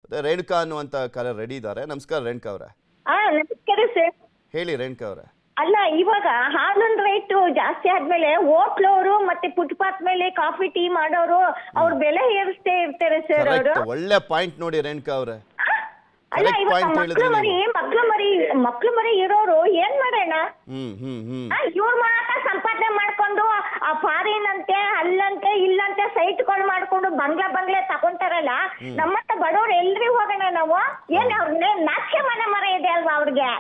ಅದೇ ರೇಣುಕಾ ಅನ್ನುವಂಥ ಕರೆ ರೆಡಿ ಇದ್ದಾರೆ ನಮಸ್ಕಾರ ರೇಣುಕಾ ಅವರೇ ಹಾ ನಮಸ್ಕಾರ ಸರ್ ಹೇಳಿ ರೇಣುಕಾ ಅವರೇ ಅಲ್ಲ ಇವಾಗ ಹಾಲಿನ ರೇಟು ಜಾಸ್ತಿ ಆದ್ಮೇಲೆ ಹೋಟ್ಲವರು ಮತ್ತೆ ಫುಟ್ಪಾತ್ ಮೇಲೆ ಕಾಫಿ ಟೀ ಮಾಡೋರು ಅವ್ರ ಬೆಲೆ ಏರಿಸ್ತೇ ಇರ್ತಾರೆ ಸರ್ ಅವರು ಕರೆಕ್ಟ್ ಒಳ್ಳೆ ಪಾಯಿಂಟ್ ನೋಡಿ ರೇಣುಕಾ ಅವರೇ ಅಲ್ಲ correct ಇವಾಗ point ಮಕ್ಳು ಹೇಳಿದ್ರಿ ಮರಿ ಮಕ್ಳು ಮರಿ ಮಕ್ಳು ಮರಿ ಇರೋರು ಏನ್ ಮಾಡೋಣ ಹ್ಮ್ ಹ್ಮ್ ಹ್ಮ್ ಇವ್ರ ಮಾತ್ರ ಸಂಪಾದನೆ ಮಾಡ್ಕೊಂಡು ಆ ಫಾರಿನ್ ಅಂತೆ ಅಲ್ಲಂತೆ ಇಲ್ಲಂತೆ ಸೈಟ್ಗಳು ಮಾಡ್ಕೊಂಡು ಬಂಗ್ಲಾ ಬಂಗ್ಲೆ ತಗೊಂತಾರಲ್ಲ ನಮ್ಮಂತ ಬಡವ್ರು ಎಲ್ರಿ ಹೋಗೋಣ ನಾವು ಏನ್ ಅವ್ರಿಗೆ ನಾಚ್ಯ ಮನೆ ಮರ ಇದೆ ಅಲ್ವಾ ಅವ್ರಿಗೆ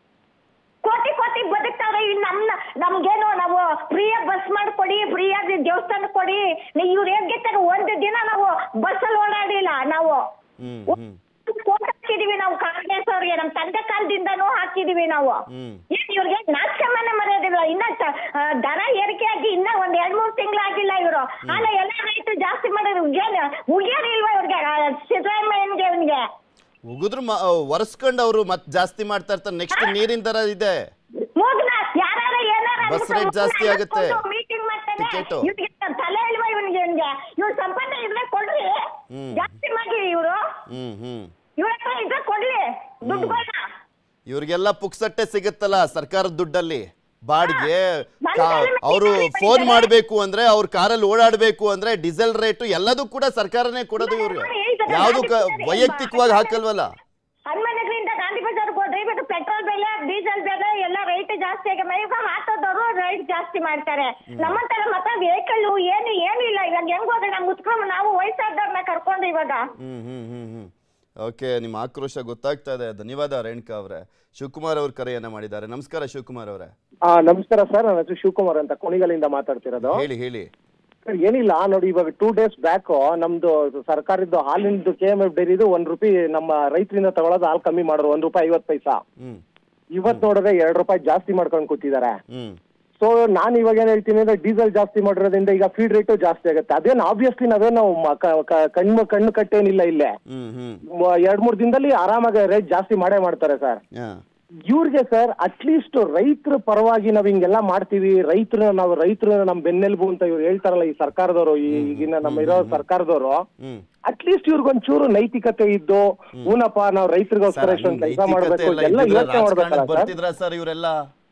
ಕೋಟಿ ಕೋಟಿ ಬದುಕ್ತಾವ್ರೆ ಇನ್ ನಮ್ ನಮ್ಗೇನು ನಾವು ಫ್ರೀಯಾಗಿ ಬಸ್ ಮಾಡ್ಕೊಡಿ ಫ್ರೀಯಾಗಿ ದೇವಸ್ಥಾನ ಕೊಡಿ ನೀ- ಇವ್ರು ಹೇಗಿರ್ತಾರೆ ಒಂದು ದಿನ ನಾವು ಬಸ್ಸಲ್ಲಿ ಓಡಾಡಿಲ್ಲ ನಾವು ಹ್ಮ್ ಹ್ಮ್ ಫೋನ್ ಹಾಕಿದೀವಿ ನಾವು ಕಾಂಗ್ರೆಸ್ ಅವ್ರಿಗೆ ನಮ್ ತಂದೆ ಕಾಲದಿಂದನೂ ಹಾಕಿದೀವಿ ನಾವು ಹ್ಮ್ ಏನ್ ಇವ್ರಿಗೆ ನಾಚ್ಕಮ್ಮನೆ ಮರ್ಯಾದಿಲ್ಲ ಇನ್ನ ತ- ಆ, ದರ ಏರಿಕೆ ಆಗಿ ಇನ್ನ ಒಂದ್ ಎರಡ್ ಮೂರ್ ತಿಂಗಳಾಗಿಲ್ಲ ಇವರು ಆದ್ರೆ ಎಲ್ಲ ರೈತರು ಜಾಸ್ತಿ ಮಾಡಿದ್ರು ಏನ್ ಉಗಿಯಾರ ಇಲ್ವಾ ಇವ್ರಿಗೆ ಆ, ಸಿದ್ದರಾಮಯ್ಯನ್ಗೆ ಇವ್ನಿಗೆ ಉಗಿದ್ರು ಒರೆಸ್ಕೊಂಡು ಅವರು ಮತ್ತೆ ಜಾಸ್ತಿ ಮಾಡ್ತಾ ಇರ್ತಾರೆ ನೆಕ್ಸ್ಟ್ ನೀರಿನ ದರ ಇದೆ ಮೂಗ್ನ ಯಾರು ಏನಾರ ಬಸ್ rate ಜಾಸ್ತಿ ಆಗುತ್ತೆ. ಮೀಟಿಂಗ್ ಮಾಡ್ತಾನೆ Ticket. ಇವ್ನಿಗೆ ತಲೆ ಇಲ್ವಾ ಇವನಿಗೆ ಇವ್ನಿಗೆ ಇವ್ರ ಸಂಪಾದನೆ ಇದ್ರೆ ಕೊಡ್ರಿ ಹ್ಮ್. ಜಾಸ್ತಿ ಮಾಡಿ ಇವ್ರು ಹ್ಮ್ ಹ್ಮ್ ಇವ್ರ ಹತ್ರ ಇದ್ರೆ ಕೊಡ್ಲಿ ದುಡ್ಡುಗಳನ್ನ ಇವ್ರಿಗೆಲ್ಲ ಪುಕ್ಸಟ್ಟೆ ಸಿಗುತ್ತಲ್ಲ ಸರ್ಕಾರದ ದುಡ್ಡಲ್ಲಿ ಬಾಡಿಗೆ ನನ್ನ ಕೈಲಿ ಅವರು ಮೆಣಸಿನಕಾಯಿ ಫೋನ್ ಬೆಳೀತಾರೆ. ಮಾಡಬೇಕು ಅಂದ್ರೆ ಅವ್ರ ಕಾರಲ್ಲಿ ಓಡಾಡಬೇಕು ಅಂದ್ರೆ ಡೀಸೆಲ್ ರೇಟು ಎಲ್ಲದೂ ಕೂಡ ಸರ್ಕಾರನೇ ಕೊಡೋದು ಇವ್ರಿಗೆ ಯಾವುದು ವೈಯಕ್ತಿಕವಾಗಿ ಹಾಕಲ್ವಲ್ಲ ಹನುಮನಗರಿಂದ ಗಾಂಧಿ ಬಜಾರ್ಗೆ ಹೋದ್ರೆ ಇವಾಗ ಪೆಟ್ರೋಲ್ ಬೆಲೆ ಡೀಸೆಲ್ ಬೆಲೆ ಎಲ್ಲ ರೇಟ್ ಜಾಸ್ತಿ ಆಗಿ ಇವಾಗ ಆಟೋದವರು ರೇಟ್ ಜಾಸ್ತಿ ಮಾಡ್ತಾರೆ ನಮ್ಮಂತರ ಮತ್ತ ವೆಹಿಕಲ್ ಏನು ಏನು ಇಲ್ಲ ಇವಾಗ ಹೆಂಗ್ ಹೋದ್ರೆ ನಮ್ಗೆ ಉತ್ಕೊಂಡು ನಾವು ವಯಸ್ಸಾದವ್ರನ್ನ ಕರ್ಕೊಂಡು ಇವಾಗ ಹ್ಮ್ ಹ್ಮ್ ಹ್ಮ್ ಹ್ಮ್ ಓಕೆ ನಿಮ್ಮ ಆಕ್ರೋಶ ಗೊತ್ತಾಗ್ತಾ ಇದೆ ಧನ್ಯವಾದ ರೇಣುಕಾ ಅವರೇ ಶಿವಕುಮಾರ್ ಅವ್ರ ಕರೆಯನ್ನ ಮಾಡಿದ್ದಾರೆ ನಮಸ್ಕಾರ ಶಿವಕುಮಾರ್ ಅವರೇ ಆ ನಮಸ್ಕಾರ ಸರ್ ನನ್ನ ಹೆಸರು ಶಿವಕುಮಾರ್ ಅಂತ ಕುಣಿಗಲಿಂದ ಮಾತಾಡ್ತಿರೋದು ಹೇಳಿ ಹೇಳಿ ಸರ್ ಏನಿಲ್ಲ ನೋಡಿ ಇವಾಗ ಟೂ ಡೇಸ್ ಬ್ಯಾಕ್ ನಮ್ದು ಸರ್ಕಾರದ್ದು ಹಾಲಿಂದು ಕೆ ಎಂ ಎಫ್ ಡೈರಿದು ಒಂದ್ ರೂಪಾಯಿ ನಮ್ಮ ರೈತರಿಂದ ತಗೊಳ್ಳೋದು ಹಾಲು ಕಮ್ಮಿ ಮಾಡಿದ್ರು ಒಂದ್ ರೂಪಾಯಿ ಐವತ್ತು ಪೈಸಾ ಹ್ಮ್ ಇವತ್ ನೋಡಿದ್ರೆ ಎರಡ್ ರೂಪಾಯಿ ಜಾಸ್ತಿ ಮಾಡ್ಕೊಂಡು ಕೂತಿದ್ದಾರೆ ಹ್ಮ್ ಸೊ ನಾನು ಇವಾಗ ಏನ್ ಹೇಳ್ತೀನಿ ಅಂದ್ರೆ ಡೀಸೆಲ್ ಜಾಸ್ತಿ ಮಾಡಿರೋದ್ರಿಂದ ಈಗ ಫೀಡ್ ರೇಟು ಜಾಸ್ತಿ ಆಗುತ್ತೆ ಅದೇನು ಆಬ್ವಿಯಸ್ಲಿ ನಾವೇನು ಮ- ಕ- ಕ- ಕಣ್ಣು ಕಣ್ಣು ಕಟ್ಟೇನಿಲ್ಲ ಇಲ್ಲೇ ಹ್ಮ್ ಹ್ಮ್ ಮ- ಎರಡ್ ಮೂರ್ ದಿನದಲ್ಲಿ ಆರಾಮಾಗಿ ರೇಟ್ ಜಾಸ್ತಿ ಮಾಡೇ ಮಾಡ್ತಾರೆ ಸರ್ ಹಾ ಇವ್ರಿಗೆ ಸರ್ ಅಟ್ಲೀಸ್ಟ್ ರೈತರ ಪರವಾಗಿ ನಾವ್ ಹಿಂಗೆಲ್ಲ ಮಾಡ್ತೀವಿ ರೈತರ ನಾವು ರೈತರ ನಮ್ ಬೆನ್ನೆಲುಬು ಅಂತ ಇವ್ರು ಹೇಳ್ತಾರಲ್ಲ ಈ ಸರ್ಕಾರದವರು ಈ- ಈಗಿನ ನಮ್ಮ ಇರೋ ಸರ್ಕಾರದವರು ಹ್ಮ್ ಅಟ್ಲೀಸ್ಟ್ ಇವ್ರಿಗೊಂಚೂರು ನೈತಿಕತೆ ಇದ್ದು ಊನಪ್ಪ ನಾವು ರೈತರಿಗೋಸ್ಕರ ಸರ್, ಇಷ್ಟೊಂದು ಕೆಲಸ ನೈತಿಕತೆ ಮಾಡ್ಬೇಕು ಎಲ್ಲ ಎಲ್ಲ ಇದ್ದಿದ್ರೆ ಯೋಚನೆ ಮಾಡ್ಬೇಕಲ್ಲ ರಾಜಕಾರಣಕ್ಕೆ ಸರ್ ಬರ್ತಿದ್ರಾ ಸರ್ ಇವರೆಲ್ಲ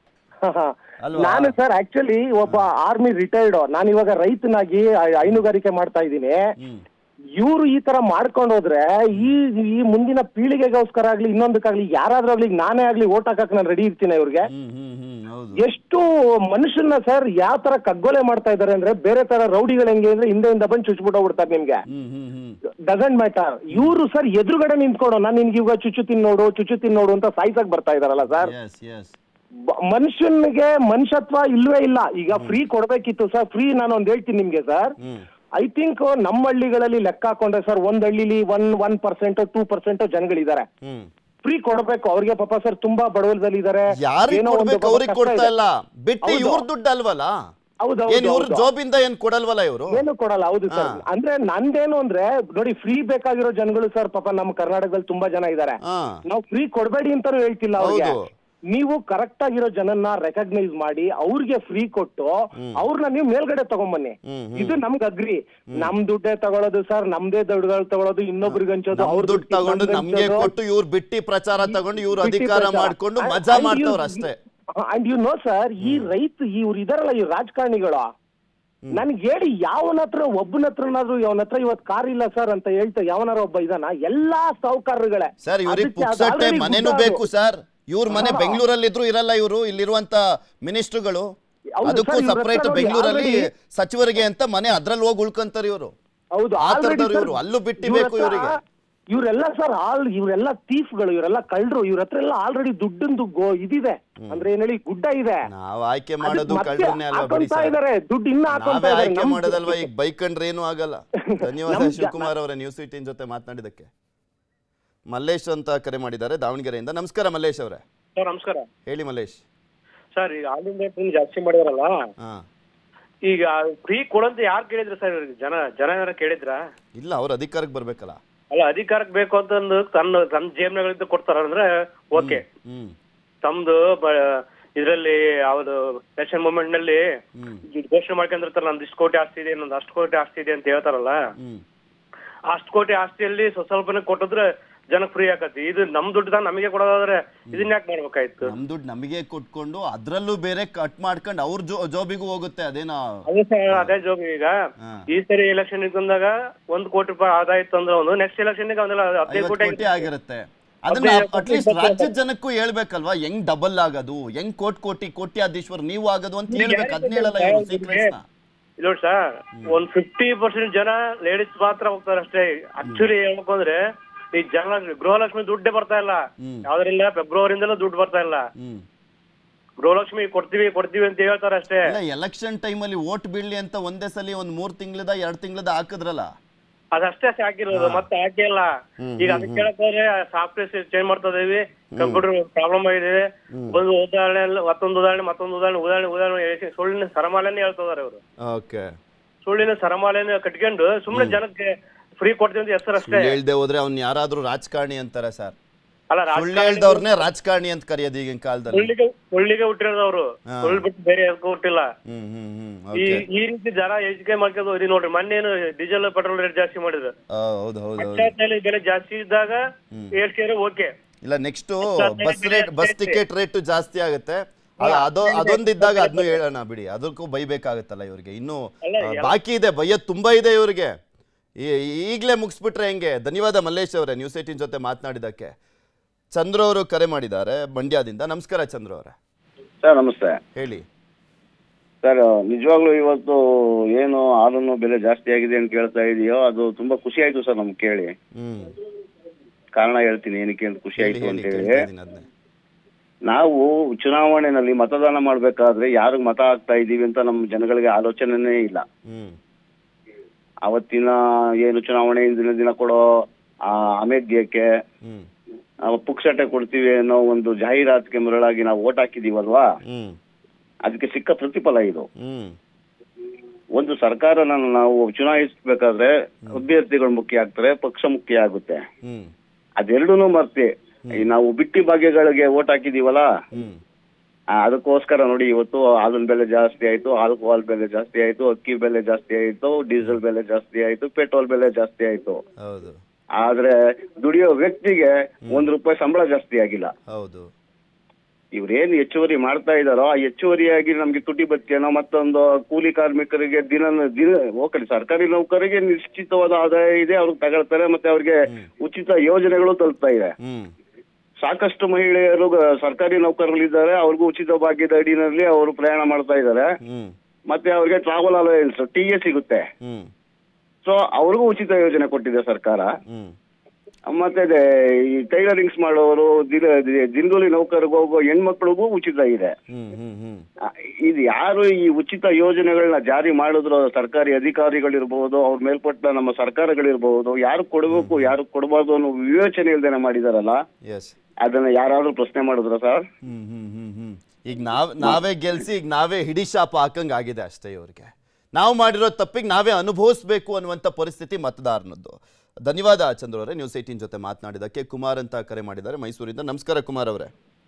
ಅಲ್ವಾ? ನಾನು ಸರ್ ಆಕ್ಚುಲಿ ಒಬ್ಬ ಆರ್ಮಿ ರಿಟೈರ್ಡ್ ನಾನು ಇವಾಗ ರೈತನಾಗಿ ಹೈ- ಹೈನುಗಾರಿಕೆ ಮಾಡ್ತಾ ಇದ್ದೀನಿ ಹ್ಮ್ ಇವ್ರು ಈ ತರ ಮಾಡ್ಕೊಂಡು ಹೋದ್ರೆ ಈ ಈ ಮುಂದಿನ ಪೀಳಿಗೆಗೋಸ್ಕರ ಆಗ್ಲಿ ಇನ್ನೊಂದಕ್ಕಾಗ್ಲಿ ಯಾರಾದ್ರೂ ಆಗ್ಲಿ ನಾನೇ ಆಗ್ಲಿ ಓಟ್ ಹಾಕಕ್ ನಾನು ರೆಡಿ ಇರ್ತೀನಿ ಇವ್ರಿಗೆ ಹ್ಮ್ ಹ್ಮ್ ಹ್ಮ್ ಹೌದು ಎಷ್ಟು ಮನುಷ್ಯನ ಸರ್ ಯಾವ ತರ ಕಗ್ಗೊಲೆ ಮಾಡ್ತಾ ಇದಾರೆ ಅಂದ್ರೆ ಬೇರೆ ತರ ರೌಡಿಗಳು ಹೆಂಗೆ ಅಂದ್ರೆ ಹಿಂದೆಯಿಂದ ಬಂದು ಚುಚ್ಬಿಟ್ಟು ಹೋಗ್ಬಿಡ್ತಾರೆ ನಿಮ್ಗೆ hmm hmm hmm doesn't matter ಇವರು ಸರ್ ಎದುರುಗಡೆ ನಿಂತ್ಕೊಂಡು ನಾನು ನಿನ್ಗೆ ಇವಾಗ ಚುಚ್ಚು ತಿನ್ ನೋಡು ಚುಚ್ಚು ತಿನ್ ನೋಡು ಅಂತ ಸಾಯ್ಸಕ್ ಬರ್ತಾ ಇದಾರಲ್ಲ ಸರ್ ಎಸ್ ಎಸ್ ಬ- ಮನುಷ್ಯನಿಗೆ ಮನುಷ್ಯತ್ವ ಇಲ್ವೇ ಇಲ್ಲ ಈಗ ಫ್ರೀ ಕೊಡ್ಬೇಕಿತ್ತು ಸರ್ ಫ್ರೀ ನಾನು ಒಂದ್ ಹೇಳ್ತೀನಿ ನಿಮ್ಗೆ ಸರ್ ಹ್ಮ್ ಐ ಥಿಂಕ್ ನಮ್ಮ ಹಳ್ಳಿಗಳಲ್ಲಿ ಲೆಕ್ಕ ಹಾಕೊಂಡ್ರೆ ಸರ್ ಒಂದ್ ಹಳ್ಳಿಲಿ one one percent two percent ಜನಗಳಿದ್ದಾರೆ ಹ್ಮ್ ಫ್ರೀ ಕೊಡ್ಬೇಕು ಅವ್ರಿಗೆ ಪಾಪ ಸರ್ ತುಂಬಾ ಬಡವಲದಲ್ಲಿ ಇದಾರೆ ಯಾರಿಗೆ ಏನೋ ಒಂದು ಕೊಡ್ಬೇಕು ಪಾಪ ಅವ್ರಿಗೆ ಕಷ್ಟ ಕೊಡ್ತಾ ಇದೆ. ಇಲ್ಲ ಬಿಟ್ಟು ಹೌದು. ಇವ್ರ ದುಡ್ಡು ಅಲ್ವಲ್ಲ ಹೌದು, ಹೌದು, ಏನ್ ಇವ್ರ ಹೌದು. ಜೋಬಿಂದ ಏನ್ ಕೊಡಲ್ವಲ್ಲ ಇವರು ಏನು ಕೊಡಲ್ಲ ಹೌದು ಸರ್ ಹಾ. ಅಂದ್ರೆ ನಂದೇನು ಅಂದ್ರೆ ನೋಡಿ ಫ್ರೀ ಬೇಕಾಗಿರೋ ಜನಗಳು ಸರ್ ಪಾಪ ನಮ್ಮ ಕರ್ನಾಟಕದಲ್ಲಿ ತುಂಬಾ ಜನ ಇದಾರೆ ಹಾ ನಾವು ಫ್ರೀ ಕೊಡಬೇಡಿ ಅಂತಾನು ಹೇಳ್ತಿಲ್ಲ ಅವ್ರಿಗೆ ಹೌದು. ನೀವು ಕರೆಕ್ಟ್ ಆಗಿರೋ ಜನನ್ನ ರೆಕಗ್ನೈಸ್ ಮಾಡಿ ಅವ್ರಿಗೆ ಫ್ರೀ ಕೊಟ್ಟು ಅವ್ರನ್ನ ನೀವು ಮೇಲ್ಗಡೆ ತಗೊಂಬನ್ನಿ ಹ್ಮ್, ಹ್ಮ್. ಇದು ನಮ್ಗೆ ಅಗ್ರಿ ನಮ್ ದುಡ್ಡೇ ತಗೊಳ್ಳೋದು ಸರ್ ನಮ್ದೇ ದುಡ್ಡುಗಳು ತಗೊಳ್ಳೋದು ಇನ್ನೊಬ್ರಿಗೆ ಹಂಚೋದು ನಮ್ ಅವ್ರ ದುಡ್ಡು ತಗೊಂಡು ನಮ್ಗೆ ಕೊಟ್ಟು ಇವ್ರು ಬಿಟ್ಟಿ ಪ್ರಚಾರ ತಗೊಂಡು ಇವ್ರು ಅಧಿಕಾರ ಮಾಡ್ಕೊಂಡು ಮಜಾ ಮಾಡ್ತವ್ರ ಅಷ್ಟೇ ಅಂಡ್ ಯು ನೋ ಸರ್ ಈ ರೈತ ಇವ್ರು ಇದಾರಲ್ಲ ಈ ರಾಜಕಾರಣಿಗಳು ನನ್ಗೆ ಹೇಳಿ ಯಾವನ ಹತ್ರ ಒಬ್ಬನ ಹತ್ರನಾದ್ರೂ ಅವನ ಹತ್ರ ಇವತ್ ಕಾರ್ ಇಲ್ಲ ಸರ್ ಅಂತ ಹೇಳ್ತಾ ಯಾವನಾರ ಒಬ್ಬ ಇದಾನ ಎಲ್ಲಾ ಸಾಹುಕಾರರುಗಳೇ ಸರ್ ಇವ್ರಿಗೆ ಅದಕ್ಕೆ ಅದು ಪುಕ್ಸಟ್ಟೆ already ಮನೆನೂ ಗುಡ್ಡ ಅದು. ಬೇಕು ಸರ್ ಇವ್ರ ಮನೆ ಹಾ. ಬೆಂಗಳೂರಲ್ಲಿ ಇದ್ರು ಇರಲ್ಲ ಇವರು ಇಲ್ಲಿರುವಂತ ಮಿನಿಸ್ಟ್ರುಗಳು ಹೌದು ಅದಕ್ಕೂ ಸರ್, ಇವ್ರ ಹತ್ರ ಸಪರೇಟ್ ನೋಡಿ ಬೆಂಗಳೂರಲ್ಲಿ already- ಸಚಿವರಿಗೆ ಅಂತ ಮನೆ ಅದ್ರಲ್ಲಿ ಹೋಗಿ ಉಳ್ಕೊಂತಾರೆ ಇವರು ಹೌದು ಆ already ಥರದವ್ರು sir, ಇವ್ರು. ಅಲ್ಲೂ ಬಿಟ್ಟು ಇವ್ರ ಬೇಕು ಹತ್ರ ಇವ್ರಿಗೆ. ಇವರೆಲ್ಲ ಸರ್ ಆಲ್ ಇವರೆಲ್ಲ ತೀಫ್ಗಳು ಇವರೆಲ್ಲ ಕಳ್ಳರು ಇವ್ರ ಹತ್ರ ಎಲ್ಲ ಆಲ್ರೆಡಿ ದುಡ್ಡಂದು ಗೋ ಇದಿದೆ ಅಂದ್ರೆ ಏನ್ ಹೇಳಿ ಗುಡ್ಡ ಇದೆ ನಾವ್ ಆಯ್ಕೆ ಅದಕ್ಕೆ ಮಾಡೋದು ಮತ್ತೆ ಕಳ್ಳರನ್ನೇ ಅಲ್ವಾ ಬಿಡಿ ಹಾಕೊಂತಾ ಸರ್ ಇದಾರೆ ದುಡ್ಡು ಇನ್ನ ಹಾಕೊಂತಾ ನಾವೇ ಇದಾರೆ ಆಯ್ಕೆ ನಮ್- ಮಾಡೋದಲ್ವಾ ಈಗ ಬೈಕಂಡ್ರೆ ಏನೂ ಆಗಲ್ಲ ಧನ್ಯವಾದ ನಮ್ ಜ- ಶಿವಕುಮಾರ್ ಅವರ ನ್ಯೂಸ್ ಏಟೀನ್ ಜೊತೆ ಮಾತನಾಡಿದಕ್ಕೆ ಮಲ್ಲೇಶ್ ಅಂತ ಕರೆ ಮಾಡಿದ್ದಾರೆ ದಾವಣಗೆರೆಯಿಂದ ನಮಸ್ಕಾರ ಮಲ್ಲೇಶ್ ಅವರೇ ಸರ್ ನಮಸ್ಕಾರ ಹೇಳಿ ಮಲ್ಲೇಶ್ ಸರ್ ಈಗ ಹಾಲಿನ ರೇಟ್ ಜಾಸ್ತಿ ಮಾಡಿದಾರಲ್ಲ ಹಾ ಈಗ ಫ್ರೀ ಕೊಡಂತ ಯಾರು ಕೇಳಿದ್ರು ಸರ್ ಇವ್ರಿಗೆ ಜನ ಜನ ಏನಾರ ಕೇಳಿದ್ರ ಇಲ್ಲ ಅವ್ರ ಅಧಿಕಾರಕ್ಕೆ ಬರ್ಬೇಕಲ್ಲ ಅಲ್ಲ ಅಧಿಕಾರಕ್ಕೆ ಬೇಕು ಅಂತಂದು ತನ್ನ ತನ್ನ ಜೇಬ್ನಗಳಿಂದ ಕೊಡ್ತಾರ ಅಂದ್ರೆ ಓಕೆ ಹ್ಮ್ ತಮ್ದು ಇದರಲ್ಲಿ ಯಾವ್ದು ಎಲೆಕ್ಷನ್ ಮೂಮೆಂಟ್ ನಲ್ಲಿ ಹ್ಮ್ ಇದ್ ಘೋಷಣೆ ಮಾಡ್ಕೊಂಡಿರ್ತಾರ ನಂದು ಇಷ್ಟು ಕೋಟಿ ಆಸ್ತಿ ಇದೆ ನಂದು ಅಷ್ಟು ಕೋಟಿ ಆಸ್ತಿ ಇದೆ ಅಂತ ಹೇಳ್ತಾರಲ್ಲ ಹ್ಮ್ ಅಷ್ಟು ಕೋಟಿ ಆಸ್ತಿಯಲ್ಲಿ ಸ್ವ ಸ್ವಲ್ಪನೇ ಕೊಟ್ಟಿದ್ರೆ ಜನಕ್ಕೆ ಫ್ರೀ ಆಕತಿ ಇದು ನಮ್ ದುಡ್ಡು ನಮಗೆ ಕೊಡೋದಾದ್ರೆ ಇದನ್ನ ಯಾಕೆ ಮಾಡ್ಬೇಕಾಯ್ತು ನಮ್ ದುಡ್ಡು ನಮಗೆ ಕೊಟ್ಕೊಂಡು ಅದ್ರಲ್ಲೂ ಬೇರೆ ಕಟ್ ಮಾಡ್ಕೊಂಡು ಅವ್ರ ಜೋ ಜೋಬಿಗೂ ಹೋಗುತ್ತೆ ಅದೇನೋ ಅದೇ ಸರ್ ಅದೇ ಜೋಗ ಈಗ ಹಾ. ಈ ಸರಿ ಎಲೆಕ್ಷನ್ ಬಂದಾಗ ಒಂದ್ ಕೋಟಿ ರೂಪಾಯಿ ಆದಾಯ ಇತ್ತು ಅಂದ್ರೆ ಒಂದು ನೆಕ್ಸ್ಟ್ ಎಲೆಕ್ಷನ್ ಅವನ್ನೆಲ್ಲ ಹದಿನೈದು ಐವತ್ತು ಕೋಟಿ ಕೋಟಿ ಆಗಿರುತ್ತೆ ಅದನ್ನ ಹದಿನೈದು ಅಟ್ಲೀಸ್ಟ್ ಕೋಟಿ ರಾಜ್ಯದ ಜನಕ್ಕೂ ಹೇಳ್ಬೇಕಲ್ವಾ ಹೆಂಗ್ ಡಬಲ್ ಆಗೋದು ಹೆಂಗ್ ಕೋಟಿ ಕೋಟಿ ಕೋಟ್ಯಾಧೀಶ್ವರ್ ನೀವು ಆಗೋದು ಅಂತ ಹೇಳ್ಬೇಕು ಅದನ್ನ ಹೇಳಲ್ಲ ಇವರು ಸೀಕ್ರೆಟ್ಸ್ ಇಲ್ಲ ನೋಡಿ ಸರ್ ಒಂದ್ ಫಿಫ್ಟಿ ಪರ್ಸೆಂಟ್ ಜನ ಲೇಡೀಸ್ ಮಾತ್ರ ಹೋಗ್ತಾರೆ ಅಷ್ಟೇ ಆಕ್ಚುಲಿ ಹೇಳ್ಬೇಕಂದ್ರೆ ಈ ಜನ ಗೃಹಲಕ್ಷ್ಮಿ ದುಡ್ಡೇ ಬರ್ತಾ ಇಲ್ಲ ಹ್ಮ್. ಯಾವ್ದ್ರಿಂದ ಫೆಬ್ರವರಿಯಿಂದಲೂ ದುಡ್ಡು ಬರ್ತಾ ಇಲ್ಲ ಹ್ಮ್ ಗೃಹಲಕ್ಷ್ಮಿ ಕೊಡ್ತೀವಿ ಕೊಡ್ತೀವಿ ಅಂತ ಹೇಳ್ತಾರೆ ಅಷ್ಟೇ ಇಲ್ಲ ಎಲೆಕ್ಷನ್ ಟೈಮಲ್ಲಿ ವೋಟ್ ಬೀಳ್ಲಿ ಅಂತ ಒಂದೇ ಸಲ ಒಂದ್ ಮೂರ್ ತಿಂಗಳದ ಎರಡ್ ತಿಂಗಳದ ಹಾಕಿದ್ರಲ್ಲ ಅದಷ್ಟೇ ಹಾಕಿರೋದು ಮತ್ತೆ ಹಾಕಿಲ್ಲ ಈಗ ಅದಕ್ಕೆ ಕೇಳಕ್ ಹೋದ್ರೆ ಸಾಫ್ಟ್ವೇರ್ ಚೇಂಜ್ ಮಾಡ್ತಾ ಇದೀವಿ ಕಂಪ್ಯೂಟರ್ ಪ್ರಾಬ್ಲಮ್ ಆಗಿದೆ ಒಂದು ಉದಾಹರಣೆ ಅಲ್ಲ, ಮತ್ತೊಂದು ಉದಾಹರಣೆ ಮತ್ತೊಂದು ಉದಾಹರಣೆ ಉದಾಹರಣೆ ಉದಾಹರಣೆ ಹೇಳಿ ಸುಳ್ಳಿನ ಸರಮಾಲೆನೇ ಹೇಳ್ತಿದಾರೆ ಅವರು ಓಕೆ ಸುಳ್ಳಿನ ಸರಮಾಲೆನ ಕಟ್ಕೊಂಡು ಸುಮ್ನೆ ಜನಕ್ಕೆ ಫ್ರೀ ಕೊಡ್ತೀವಿ ಅಂತ ಹೆಸರು ಅಷ್ಟೇ ಹೇಳ್ದೆ ಹೋದ್ರೆ ಅವ್ನ್ ಯಾರಾದ್ರೂ ರಾಜಕಾರಣಿ ಅಂತಾರೆ ಸರ್ ಅಲ್ಲ ಸುಳ್ಳು ರಾಜಕಾರಣಿ ಹೇಳ್ದವ್ರನ್ನೇ ರಾಜಕಾರಣಿ ಅಂತ ಕರೆಯೋದು ಈಗಿನ ಕಾಲದಲ್ಲಿ ಸುಳ್ಳಿಗೆ ಸುಳ್ಳಿಗೆ ಹುಟ್ಟಿರೋದು ಅವರು ಹಾ. ಸುಳ್ಳು ಬಿಟ್ಟು ಬೇರೆ ಯಾವ್ದಕ್ಕೂ ಹುಟ್ಟಿಲ್ಲ ಹ್ಮ್ ಹ್ಮ್ ಹ್ಮ್ ಈ ಓಕೆ ಈ ರೀತಿ ಜನ ಎಜುಕೆ ಮಾಡ್ಕೊಂಡು ಇದು ನೋಡ್ರಿ ಮೊನ್ನೆ ಏನು ಡೀಸೆಲ್ ಪೆಟ್ರೋಲ್ ರೇಟ್ ಜಾಸ್ತಿ ಮಾಡಿದ್ರು ಹೌದು ಹೌದು ಹೌದು ಪಂಚಾಯತ್ ಬೆಲೆ ಜಾಸ್ತಿ ಇದ್ದಾಗ ಏರ್ಸಿದ್ರೆ ಓಕೆ ಇಲ್ಲ ನೆಕ್ಸ್ಟ್ ಹತ್ತು ಬಸ್ ಹದಿನೈದು ರೇಟ್ ಬಸ್ ಜಾಸ್ತಿ. ಟಿಕೆಟ್ ರೇಟ್ ಜಾಸ್ತಿ ಆಗುತ್ತೆ ಅದು ಅದೋ ಅದೊಂದಿದ್ದಾಗ ಅದನ್ನು ಹೇಳೋಣ ಬಿಡಿ ಅದಕ್ಕೂ ಬೈಬೇಕಾಗತ್ತಲ್ಲ ಇವ್ರಿಗೆ ಇನ್ನು ಅಲ್ಲ, ಆ, ಬಾಕಿ ಇದೆ ಬೈಯೋದು ತುಂಬಾ ಇದೆ ಇವ್ರಿಗೆ ಈ- ಈಗ್ಲೇ ಮುಗಿಸ್ಬಿಟ್ರೆ ಹೆಂಗೆ ಧನ್ಯವಾದ ಮಲ್ಲೇಶ್ ಅವರೇ ನ್ಯೂಸ್ ಏಟಿನ್ ಜೊತೆ ಮಾತನಾಡಿದಕ್ಕೆ ಚಂದ್ರ ಅವರು ಕರೆ ಮಾಡಿದ್ದಾರೆ ಮಂಡ್ಯದಿಂದ ನಮಸ್ಕಾರ ಚಂದ್ರ ಅವರೇ ಸರ್ ನಮಸ್ತೆ ಹೇಳಿ ಸರ್ ನಿಜವಾಗ್ಲೂ ಇವತ್ತು ಏನು ಹಾಲನ್ನು ಬೆಲೆ ಜಾಸ್ತಿ ಆಗಿದೆ ಅಂತ ಕೇಳ್ತಾ ಇದೆಯೋ ಅದು ತುಂಬಾ ಖುಷಿ ಆಯ್ತು ಸರ್ ನಮ್ಗೆ ಕೇಳಿ ಹ್ಮ್ ಕಾರಣ ಹೇಳ್ತೀನಿ ಏನಕ್ಕೆ ಅಂತ ಖುಷಿ ಹೇಳಿ ಆಯ್ತು ಹೇಳಿ ಅಂತ ಹೇಳಿ ಕೇಳ್ತಾ ಇದೀನಿ ಅದನ್ನೇ ನಾವು ಚುನಾವಣೆಯಲ್ಲಿ ಮತದಾನ ಮಾಡ್ಬೇಕಾದ್ರೆ ಯಾರಿಗ್ ಮತ ಹಾಕ್ತಾ ಇದೀವಿ ಅಂತ ನಮ್ಮ ಜನಗಳಿಗೆ ಆಲೋಚನೆನೇ ಇಲ್ಲ ಹ್ಮ್ ಅವತ್ತಿನ ಏನು ಚುನಾವಣೆ ಹಿಂದಿನ ದಿನ ಕೊಡೋ ಆ ಅಮೇಧ್ಯಕ್ಕೆ ಹ್ಮ್ ಆ, ಪುಕ್ಸಟೆ ಕೊಡ್ತೀವಿ ಅನ್ನೋ ಒಂದು ಜಾಹೀರಾತಿಗೆ ಮರಳಾಗಿ ನಾವು ಓಟ್ ಹಾಕಿದೀವಲ್ವಾ ಹ್ಮ್ ಅದಕ್ಕೆ ಸಿಕ್ಕ ಪ್ರತಿಫಲ ಇದು ಹ್ಮ್ ಒಂದು ಸರ್ಕಾರನ ನಾವು ಚುನಾಯಿಸಬೇಕಾದ್ರೆ ಅಭ್ಯರ್ಥಿಗಳು ಮುಖ್ಯ ಆಗ್ತಾರೆ ಪಕ್ಷ ಮುಖ್ಯ ಆಗುತ್ತೆ ಹ್ಮ್ ಅದೆರಡೂನು ಮರ್ತಿ ಈ ನಾವು ಬಿಟ್ಟಿ ಭಾಗ್ಯಗಳಿಗೆ ಓಟ್ ಹಾಕಿದೀವಲ್ಲ ಹ್ಮ್ ಆ, ಅದಕ್ಕೋಸ್ಕರ ನೋಡಿ ಇವತ್ತು ಹಾಲಿನ ಬೆಲೆ ಜಾಸ್ತಿ ಆಯ್ತು ಆಲ್ಕೋಹಾಲ್ ಬೆಲೆ ಜಾಸ್ತಿ ಆಯ್ತು ಅಕ್ಕಿ ಬೆಲೆ ಜಾಸ್ತಿ ಆಯ್ತು ಡೀಸೆಲ್ ಬೆಲೆ ಜಾಸ್ತಿ ಆಯ್ತು ಪೆಟ್ರೋಲ್ ಬೆಲೆ ಜಾಸ್ತಿ ಆಯ್ತು ಹೌದು ಆದ್ರೆ ದುಡಿಯೋ ವ್ಯಕ್ತಿಗೆ ಒಂದ್ ರೂಪಾಯಿ ಸಂಬಳ ಜಾಸ್ತಿ ಆಗಿಲ್ಲ ಹೌದು ಇವ್ರೇನ್ ಹೆಚ್ಚುವರಿ ಮಾಡ್ತಾ ಇದಾರೋ ಆ ಹೆಚ್ಚುವರಿಯಾಗಿ ನಮ್ಗೆ ತುಟಿ ಬತ್ತಿಯನೋ ಮತ್ತೊಂದು ಕೂಲಿ ಕಾರ್ಮಿಕರಿಗೆ ದಿನ ದಿನ ಓಕೆ ಸರ್ಕಾರಿ ನೌಕರಿಗೆ ನಿಶ್ಚಿತವಾದ ಆದಾಯ ಇದೆ ಅವ್ರಿಗೆ ತಗೊಳ್ತಾರೆ ಮತ್ತೆ ಅವ್ರಿಗೆ ಉಚಿತ ಯೋಜನೆಗಳು ತಲುಪ್ತಾ ಇದೆ ಹ್ಮ್ ಸಾಕಷ್ಟು ಮಹಿಳೆಯರು ಗ- ಸರ್ಕಾರಿ ನೌಕರರಿದ್ದಾರೆ ಅವ್ರಿಗೂ ಉಚಿತ ಭಾಗ್ಯದ ಅಡಿನಲ್ಲಿ ಅವರು ಪ್ರಯಾಣ ಮಾಡ್ತಾ ಇದ್ದಾರೆ ಹ್ಮ್ ಮತ್ತೆ ಅವ್ರಿಗೆ ಟ್ರಾವೆಲ್ ಅಲವೆನ್ಸ್ ಟಿ ಎ ಸಿಗುತ್ತೆ ಹ್ಮ್ ಸೊ ಅವ್ರಿಗೂ ಉಚಿತ ಯೋಜನೆ ಕೊಟ್ಟಿದೆ ಸರ್ಕಾರ ಹ್ಮ್ ಮತ್ತೆ ಅದೇ ಈ ಟೈಲರಿಂಗ್ಸ್ ಮಾಡೋರು ದಿನ ದಿನಗೂಲಿ ನೌಕರಿಗೆ ಹೋಗೋ ಹೆಣ್ಮಕ್ಳಿಗೂ ಉಚಿತ ಇದೆ ಹ್ಮ್ ಹ್ಮ್ ಹ್ಮ್ ಆ, ಇದು ಯಾರು ಈ ಉಚಿತ ಯೋಜನೆಗಳನ್ನ ಜಾರಿ ಮಾಡಿದ್ರು ಸರ್ಕಾರಿ ಅಧಿಕಾರಿಗಳಿರ್ಬಹುದು ಅವ್ರ ಮೇಲ್ಪಟ್ಟ ನಮ್ಮ ಸರ್ಕಾರಗಳಿರ್ಬಹುದು ಯಾರು ಕೊಡಬೇಕು ಯಾರು ಕೊಡಬಾರ್ದು ಅನ್ನೋ ವಿವೇಚನೆ ಇಲ್ದೇನೆ ಮಾಡಿದಾರಲ್ಲ ಎಸ್ ಅದನ್ನ ಯಾರಾದ್ರೂ ಪ್ರಶ್ನೆ ಮಾಡಿದ್ರ ಸರ್ ಹ್ಮ್ ಹ್ಮ್ ಹ್ಮ್ ಹ್ಮ್ ಈಗ ನಾವ್ ನಾವೇ ಗೆಲ್ಸಿ ಈಗ ನಾವೇ ಹಿಡಿ ಶಾಪ ಹಾಕಂಗ್ ಆಗಿದೆ ಅಷ್ಟೇ ಇವ್ರಿಗೆ ನಾವು ಮಾಡಿರೋ ತಪ್ಪಿಗೆ ನಾವೇ ಅನುಭವಿಸ್ಬೇಕು ಅನ್ನುವಂಥ ಪರಿಸ್ಥಿತಿ ಮತದಾರನದ್ದು ಧನ್ಯವಾದ ಚಂದ್ರ ಅವರೇ ನ್ಯೂಸ್ ಏಟೀನ್ ಜೊತೆ ಮಾತನಾಡಿದಕ್ಕೆ ಕುಮಾರ್ ಅಂತ ಕರೆ ಮಾಡಿದ್ದಾರೆ ಮೈಸೂರಿಂದ ನಮಸ್ಕಾರ ಕುಮಾರ್ ಅವರೇ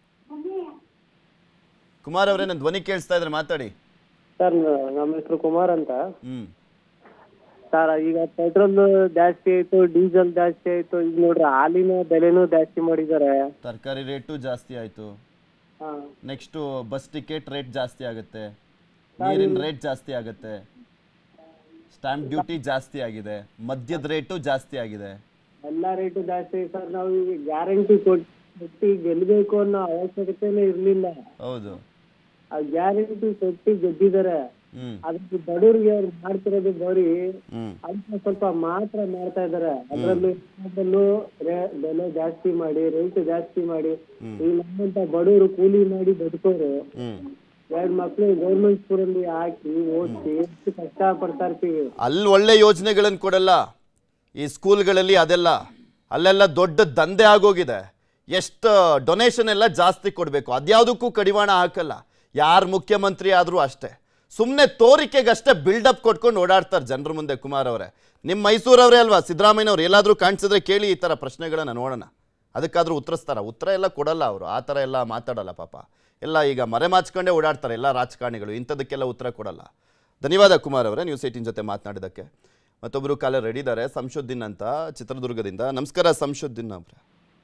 ಕುಮಾರ್ ಅವರೇ ನನ್ನ ಧ್ವನಿ ಕೇಳಿಸ್ತಾ ಇದ್ರೆ ಮಾತಾಡಿ ಸರ್ ನಮ್ಮ ಹೆಸರು ಕುಮಾರ್ ಅಂತ ಹ್ಮ್ ಸರ್ ಈಗ ಪೆಟ್ರೋಲ್ ಜಾಸ್ತಿ ಆಯ್ತು ಡೀಸೆಲ್ ಜಾಸ್ತಿ ಆಯ್ತು ಈಗ ನೋಡ್ರಿ ಹಾಲಿನ ಬೆಲೆನೂ ಜಾಸ್ತಿ ಮಾಡಿದ್ದಾರೆ ತರಕಾರಿ ರೇಟು ಜಾಸ್ತಿ ಆಯ್ತು ಹಾ. ನೆಕ್ಸ್ಟು ಬಸ್ ಟಿಕೆಟ್ ರೇಟ್ ಜಾಸ್ತಿ ಆಗುತ್ತೆ ನೀರಿನ ರೇಟ್ ಜಾಸ್ತಿ ಆಗುತ್ತೆ ಸ್ಟಾಂಪ್ ಡ್ಯೂಟಿ ಜಾಸ್ತಿ ಆಗಿದೆ ಮದ್ಯದ ರೇಟು ಜಾಸ್ತಿ ಆಗಿದೆ ಎಲ್ಲ ರೇಟು ಜಾಸ್ತಿ ಸರ್ ನಾವು ಈಗ ಗ್ಯಾರಂಟಿ ಕೊಟ್ಟು ಗೆಲ್ಬೇಕು ಅನ್ನೋ ಅವಶ್ಯಕತೆನೇ ಇರ್ಲಿಲ್ಲ ಹೌದು ಆ ಗ್ಯಾರಂಟಿ ಕೊಟ್ಟು ಗೆದ್ದಿದ್ದಾರೆ ಹ್ಮ್ ಅದಕ್ಕೆ ಬಡವ್ರಿಗೆ ಅವ್ರು ಮಾಡ್ತಿರೋದು ಬರೀ ಹ್ಮ್ ಅಲ್ಪ ಸ್ವಲ್ಪ ಮಾತ್ರ ಮಾಡ್ತಾ ಇದಾರೆ ಅದ್ರಲ್ಲಿ ಅದರಲ್ಲೂ ಬೆಲೆ ಜಾಸ್ತಿ ಮಾಡಿ ರೇಟ್ ಜಾಸ್ತಿ ಮಾಡಿ ಈ ನಮ್ಮಂತ ಬಡವರು ಕೂಲಿ ಮಾಡಿ ಬದುಕೋರು ಹ್ಮ್ ಎರಡ್ ಮಕ್ಳು ಗೌರ್ಮೆಂಟ್ ಸ್ಕೂಲಲ್ಲಿ ಹಾಕಿ ಓದಿಸಿ ಎಷ್ಟು ಕಷ್ಟ ಪಡ್ತಾ ಇರ್ತೀವಿ ಅಲ್ಲಿ ಒಳ್ಳೆ ಯೋಜನೆಗಳನ್ನು ಕೊಡಲ್ಲ ಈ ಸ್ಕೂಲ್ಗಳಲ್ಲಿ ಅದೆಲ್ಲ ಅಲ್ಲೆಲ್ಲ ದೊಡ್ಡ ದಂಧೆ ಆಗೋಗಿದೆ ಎಷ್ಟು ಡೊನೇಷನ್ ಎಲ್ಲ ಜಾಸ್ತಿ ಕೊಡಬೇಕು ಅದ್ಯಾವುದಕ್ಕೂ ಕಡಿವಾಣ ಹಾಕಲ್ಲ ಯಾರು ಮುಖ್ಯಮಂತ್ರಿ ಆದರೂ ಅಷ್ಟೇ ಸುಮ್ಮನೆ ತೋರಿಕೆಗಷ್ಟೇ ಬಿಲ್ಡಪ್ ಕೊಟ್ಕೊಂಡು ಓಡಾಡ್ತಾರೆ ಜನರ ಮುಂದೆ ಕುಮಾರ್ ಅವರೇ ನಿಮ್ಮ ಮೈಸೂರವರೇ ಅಲ್ವಾ ಸಿದ್ದರಾಮಯ್ಯನವ್ರು ಎಲ್ಲಾದರೂ ಕಾಣಿಸಿದ್ರೆ ಕೇಳಿ ಈ ಥರ ಪ್ರಶ್ನೆಗಳನ್ನ ನೋಡೋಣ ಅದಕ್ಕಾದ್ರೂ ಉತ್ತರಿಸ್ತಾರ ಉತ್ತರ ಎಲ್ಲ ಕೊಡಲ್ಲ ಅವರು ಆ ಥರ ಎಲ್ಲ ಮಾತಾಡಲ್ಲ ಪಾಪ ಎಲ್ಲ ಈಗ ಮರೆಮಾಚ್ಕೊಂಡೇ ಓಡಾಡ್ತಾರೆ ಎಲ್ಲ ರಾಜಕಾರಣಿಗಳು ಇಂಥದಕ್ಕೆಲ್ಲ ಉತ್ತರ ಕೊಡಲ್ಲ ಧನ್ಯವಾದ ಕುಮಾರ್ ಅವರೇ ನ್ಯೂಸ್ ಏಟಿನ್ ಜೊತೆ ಮಾತನಾಡಿದ್ದಕ್ಕೆ ಮತ್ತೊಬ್ಬರು ಕಾಲ ರೆಡಿ ಇದ್ದಾರೆ ಸಂಶುದ್ದೀನ್ ಅಂತ ಚಿತ್ರದುರ್ಗದಿಂದ ನಮಸ್ಕಾರ ಸಂಶುದ್ದೀನ್ ಅವರೇ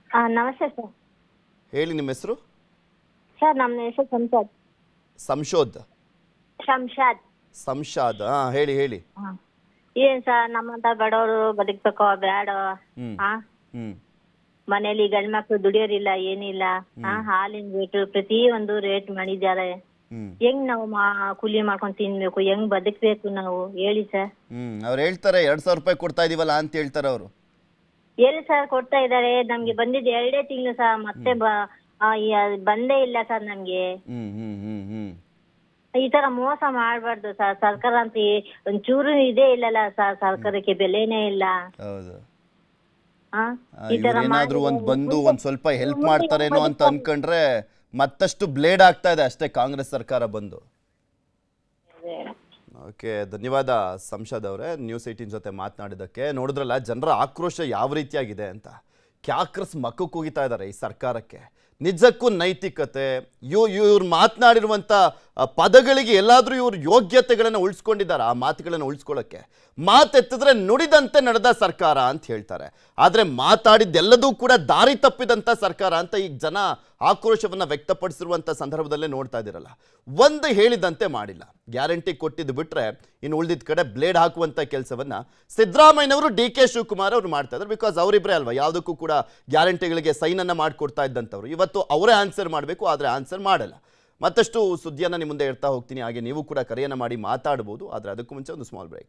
ಆ, ನಮಸ್ತೆ ಸರ್ ಹೇಳಿ ನಿಮ್ಮ ಹೆಸರು ಸರ್ ನಮ್ಮ ಹೆಸರು ಸಂಸದ್ ಸಂಶೋಧ್ ಶಂಶಾದ್ ಸಂಶಾದ್ ಹಾ ಹೇಳಿ ಹೇಳಿ ಹಾ. ಏನ್ ಸರ್ ನಮ್ಮಂತ ಬಡವರು ಬದುಕ್ಬೇಕೋ ಬೇಡ ಹ್ಮ್. ಹಾ ಹ್ಮ್ ಮನೇಲಿ ಗಂಡ್ಮಕ್ಳು ದುಡಿಯೋರಿಲ್ಲ ಏನಿಲ್ಲ ಹಾ ಹಾಲಿನ ರೇಟ್ ಪ್ರತಿ ಒಂದು ರೇಟ್ ಮಾಡಿದ್ದಾರೆ ಹ್ಮ್ ಹೆಂಗ್ ನಾವು ಮಾ ಕೂಲಿ ಮಾಡ್ಕೊಂಡ್ ತಿನ್ಬೇಕು ಹೆಂಗ್ ಬದುಕ್ಬೇಕು ನಾವು ಹೇಳಿ ಸರ್ ಹ್ಮ್ ಅವ್ರು ಹೇಳ್ತಾರೆ ಎರಡ್ ಸಾವಿರ ರೂಪಾಯಿ ಕೊಡ್ತಾ ಇದೀವಲ್ಲ ಅಂತ ಹೇಳ್ತಾರೆ ಅವರು ಎಲ್ಲಿ ಸರ್ ಕೊಡ್ತಾ ಇದಾರೆ ನಮ್ಗೆ ಬಂದಿದ್ದು ಎರಡೇ ತಿಂಗಳು ಸರ್ ಮತ್ತೆ ಬ- ಆ, ಈ- ಅದ್ ಬಂದೇ ಇಲ್ಲ ಸರ್ ನಮ್ಗೆ ಹ್ಮ್ ಹ್ಮ್ ಹ್ಮ್ ಹ್ಮ್ ಈ ತರ ಮೋಸ ಮಾಡ್ಬಾರ್ದು ಸರ್ ಸರ್ಕಾರ ಅಂತ ಈ- ಒಂಚೂರು ಇದೇ ಇಲ್ಲಲ್ಲ ಸರ್ ಸರ್ಕಾರಕ್ಕೆ ಬೆಲೆನೇ ಇಲ್ಲ ಹೌದು ಆ? ಈ ತರ ಏನಾದ್ರೂ ಒಂದ್ ಮಾಡಿದ್ರೆ ಬಂದು ಒಂದ್ ಸ್ವಲ್ಪ ಹೆಲ್ಪ್ ಮಾಡ್ತಾರೇನೋ ಅಂತ ಅನ್ಕೊಂಡ್ರೆ ಮತ್ತಷ್ಟು ಬ್ಲೇಡ್ ಆಗ್ತಾ ಇದೆ ಅಷ್ಟೇ ಕಾಂಗ್ರೆಸ್ ಸರ್ಕಾರ ಬಂದು ಓಕೆ ಧನ್ಯವಾದ ಸಂಸದ್ ಅವರೇ ನ್ಯೂಸ್ ಏಯ್ಟೀನ್ ಜೊತೆ ಮಾತನಾಡಿದ್ದಕ್ಕೆ ನೋಡಿದ್ರಲ್ಲ ಜನರ ಆಕ್ರೋಶ ಯಾವ ರೀತಿಯಾಗಿದೆ ಅಂತ ಕ್ಯಾಕ್ರಸ್ ಮಕ್ಕಕ್ಕೆ ಹೋಗಿತಾ ಇದ್ದಾರೆ ಈ ಸರ್ಕಾರಕ್ಕೆ ನಿಜಕ್ಕೂ ನೈತಿಕತೆ ಇವ್ ಇವ್ರು ಮಾತನಾಡಿರುವಂಥ ಪದಗಳಿಗೆ ಎಲ್ಲಾದರೂ ಇವ್ರ ಯೋಗ್ಯತೆಗಳನ್ನು ಉಳಿಸ್ಕೊಂಡಿದ್ದಾರೆ ಆ ಮಾತುಗಳನ್ನು ಉಳಿಸ್ಕೊಳ್ಳೋಕ್ಕೆ ಮಾತೆತ್ತಿದ್ರೆ ನುಡಿದಂತೆ ನಡೆದ ಸರ್ಕಾರ ಅಂತ ಹೇಳ್ತಾರೆ ಆದರೆ ಮಾತಾಡಿದ್ದೆಲ್ಲದೂ ಕೂಡ ದಾರಿ ತಪ್ಪಿದಂಥ ಸರ್ಕಾರ ಅಂತ ಈಗ ಜನ ಆಕ್ರೋಶವನ್ನು ವ್ಯಕ್ತಪಡಿಸಿರುವಂಥ ಸಂದರ್ಭದಲ್ಲೇ ನೋಡ್ತಾ ಇದ್ದೀರಲ್ಲ ಒಂದು ಹೇಳಿದಂತೆ ಮಾಡಿಲ್ಲ ಗ್ಯಾರಂಟಿ ಕೊಟ್ಟಿದ್ದು ಬಿಟ್ರೆ ಇನ್ನು ಉಳಿದಿದ್ದ ಕಡೆ ಬ್ಲೇಡ್ ಹಾಕುವಂಥ ಕೆಲಸವನ್ನ ಸಿದ್ದರಾಮಯ್ಯನವರು ಡಿ ಕೆ ಶಿವಕುಮಾರ್ ಅವರು ಮಾಡ್ತಾ ಇದ್ದಾರೆ ಬಿಕಾಸ್ ಅವರಿಬ್ಬರೇ ಅಲ್ವಾ ಯಾವುದಕ್ಕೂ ಕೂಡ ಗ್ಯಾರಂಟಿಗಳಿಗೆ ಸೈನನ್ನು ಮಾಡಿಕೊಡ್ತಾ ಇದ್ದಂಥವ್ರು ಇವತ್ತು ಅವರೇ ಆನ್ಸರ್ ಮಾಡಬೇಕು ಆದರೆ ಆನ್ಸರ್ ಮಾಡಲ್ಲ ಮತ್ತಷ್ಟು ಸುದ್ದಿಯನ್ನು ನಿಮ್ಮ ಮುಂದೆ ಇಡ್ತಾ ಹೋಗ್ತೀನಿ ಹಾಗೆ ನೀವು ಕೂಡ ಕರೆಯನ್ನು ಮಾಡಿ ಮಾತಾಡ್ಬೋದು ಆದರೆ ಅದಕ್ಕೂ ಮುಂಚೆ ಒಂದು ಸ್ಮಾಲ್ ಬ್ರೇಕ್